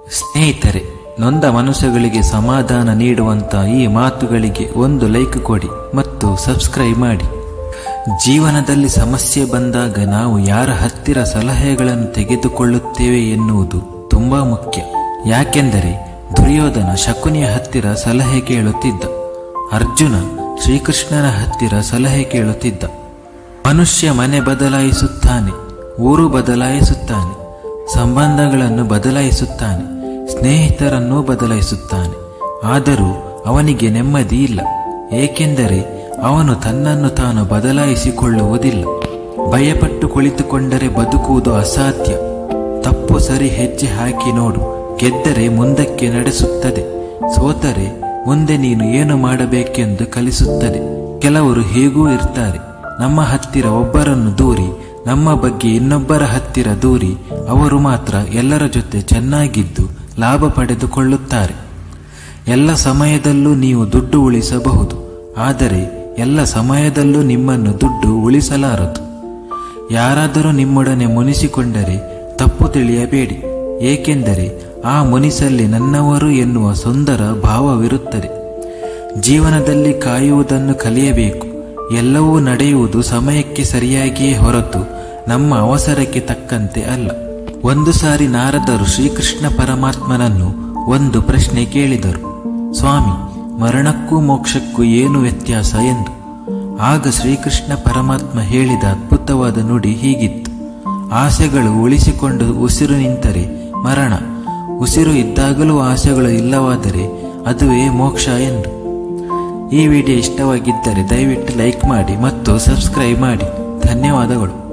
ಸ್ನೇಹಿತರೆ ನೊಂದ ಮನಸ್ಸುಗಳಿಗೆ ಸಮಾಧಾನ ನೀಡುವಂತ ಈ ಮಾತುಗಳಿಗೆ ಒಂದು ಲೈಕ್ ಕೊಡಿ ಮತ್ತು ಸಬ್ಸ್ಕ್ರೈಬ್ ಮಾಡಿ ಜೀವನದಲ್ಲಿ ಸಮಸ್ಯೆ ಬಂದಾಗ ನಾವು ಯಾರ ಹತ್ತಿರ ಸಲಹೆಗಳನ್ನು ತೆಗೆದುಕೊಳ್ಳುತ್ತೇವೆ ಎನ್ನುವುದು ತುಂಬಾ ಮುಖ್ಯ ಯಾಕೆಂದರೆ ದುರ್ಯೋಧನ ಶಕುನಿಯ ಹತ್ತಿರ ಸಲಹೆ ಕೇಳುತ್ತಿದ್ದ ಅರ್ಜುನ ಶ್ರೀಕೃಷ್ಣನ ಹತ್ತಿರ ಸಲಹೆ ಕೇಳುತ್ತಿದ್ದ ಮನುಷ್ಯ ಮನೆ ಬದಲಾಯಿಸುತ್ತಾನೆ ಊರು ಬದಲಾಯಿಸುತ್ತಾನೆ ಸಂಬಂಧಗಳನ್ನು ಬದಲಾಯಿಸುತ್ತಾನೆ ಸ್ನೇಹಿತರನ್ನೂ ಬದಲಾಯಿಸುತ್ತಾನೆ ಆದರೂ ಅವನಿಗೆ ನೆಮ್ಮದಿ ಇಲ್ಲ ಏಕೆಂದರೆ ಅವನು ತನ್ನನ್ನು ತಾನು ಬದಲಾಯಿಸಿಕೊಳ್ಳುವುದಿಲ್ಲ ಭಯಪಟ್ಟು ಕುಳಿತುಕೊಂಡರೆ ಬದುಕುವುದು ಅಸಾಧ್ಯ ತಪ್ಪು ಸರಿ ಹೆಜ್ಜೆ ಹಾಕಿ ನೋಡು ಗೆದ್ದರೆ ಮುಂದಕ್ಕೆ ನಡೆಸುತ್ತದೆ ಸೋತರೆ ಮುಂದೆ ನೀನು ಏನು ಮಾಡಬೇಕೆಂದು ಕಲಿಸುತ್ತದೆ ಕೆಲವರು ಹೀಗೂ ಇರ್ತಾರೆ ನಮ್ಮ ಹತ್ತಿರ ಒಬ್ಬರನ್ನು ದೂರಿ ನಮ್ಮ ಬಗ್ಗೆ ಇನ್ನೊಬ್ಬರ ಹತ್ತಿರ ದೂರಿ ಅವರು ಮಾತ್ರ ಎಲ್ಲರ ಜೊತೆ ಚೆನ್ನಾಗಿದ್ದು ಲಾಭ ಪಡೆದುಕೊಳ್ಳುತ್ತಾರೆ ಎಲ್ಲ ಸಮಯದಲ್ಲೂ ನೀವು ದುಡ್ಡು ಉಳಿಸಬಹುದು ಆದರೆ ಎಲ್ಲ ಸಮಯದಲ್ಲೂ ನಿಮ್ಮನ್ನು ದುಡ್ಡು ಉಳಿಸಲಾರದು ಯಾರಾದರೂ ನಿಮ್ಮೊಡನೆ ಮುನಿಸಿಕೊಂಡರೆ ತಪ್ಪು ತಿಳಿಯಬೇಡಿ ಏಕೆಂದರೆ ಆ ಮುನಿಸಲ್ಲಿ ನನ್ನವರು ಎನ್ನುವ ಸುಂದರ ಭಾವವಿರುತ್ತದೆ ಜೀವನದಲ್ಲಿ ಕಾಯುವುದನ್ನು ಕಲಿಯಬೇಕು ಎಲ್ಲವೂ ನಡೆಯುವುದು ಸಮಯಕ್ಕೆ ಸರಿಯಾಗಿಯೇ ಹೊರತು ನಮ್ಮ ಅವಸರಕ್ಕೆ ತಕ್ಕಂತೆ ಅಲ್ಲ ಒಂದು ಸಾರಿ ನಾರದರು ಶ್ರೀಕೃಷ್ಣ ಪರಮಾತ್ಮನನ್ನು ಒಂದು ಪ್ರಶ್ನೆ ಕೇಳಿದರು ಸ್ವಾಮಿ ಮರಣಕ್ಕೂ ಮೋಕ್ಷಕ್ಕೂ ಏನು ವ್ಯತ್ಯಾಸ ಎಂದು ಆಗ ಶ್ರೀಕೃಷ್ಣ ಪರಮಾತ್ಮ ಹೇಳಿದ ಅದ್ಭುತವಾದ ನುಡಿ ಹೀಗಿತ್ತು ಆಸೆಗಳು ಉಳಿಸಿಕೊಂಡು ಉಸಿರು ನಿಂತರೆ ಮರಣ ಉಸಿರು ಇದ್ದಾಗಲೂ ಆಸೆಗಳು ಇಲ್ಲವಾದರೆ ಅದುವೇ ಮೋಕ್ಷ ಎಂದು ಈ ವಿಡಿಯೋ ಇಷ್ಟವಾಗಿದ್ದರೆ ದಯವಿಟ್ಟು ಲೈಕ್ ಮಾಡಿ ಮತ್ತು ಸಬ್ಸ್ಕ್ರೈಬ್ ಮಾಡಿ ಧನ್ಯವಾದಗಳು